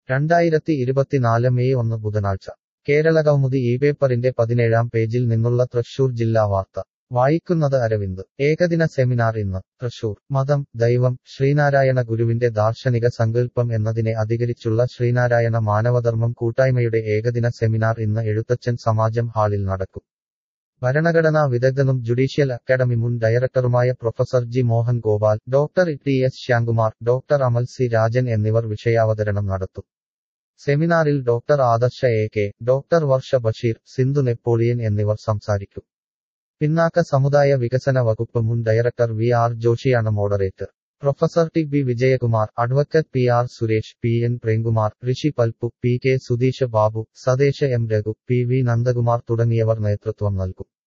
രണ്ടായിരത്തി ഇരുപത്തിനാല് മെയ് ഒന്ന് ബുധനാഴ്ച കേരളകൗമുദി ഈ പേപ്പറിന്റെ പതിനേഴാം പേജിൽ നിന്നുള്ള തൃശൂർ ജില്ലാ വാർത്ത വായിക്കുന്നത് അരവിന്ദ് ഏകദിന സെമിനാർ ഇന്ന് തൃശൂർ മതം ദൈവം ശ്രീനാരായണ ഗുരുവിന്റെ ദാർശനിക സങ്കല്പം എന്നതിനെ അധികരിച്ചുള്ള ശ്രീനാരായണ മാനവധർമ്മം കൂട്ടായ്മയുടെ ഏകദിന സെമിനാർ ഇന്ന് എഴുത്തച്ഛൻ സമാജം ഹാളിൽ നടക്കും ഭരണഘടനാ വിദഗ്ധനും ജുഡീഷ്യൽ അക്കാദമി മുൻ ഡയറക്ടറുമായ professor G Mohan Gopal doctor T S Shyamkumar doctor Amal C Rajan എന്നിവർ വിഷയാവതരണം നടത്തും സെമിനാറിൽ doctor Adarsha A K doctor Varsha Basheer Sindhu Napoleon എന്നിവർ സംസാരിക്കും പിന്നാക്ക സമുദായ വികസന വകുപ്പ് മുൻ ഡയറക്ടർ വി ആർ ജോഷിയാണ് moderator professor T B Vijayakumar advocate P R Suresh P N Premkumar Rishi Palpu P K Sudheesh Babu സദേശ M Raghu P V Nandakumar തുടങ്ങിയവർ നേതൃത്വം നൽകും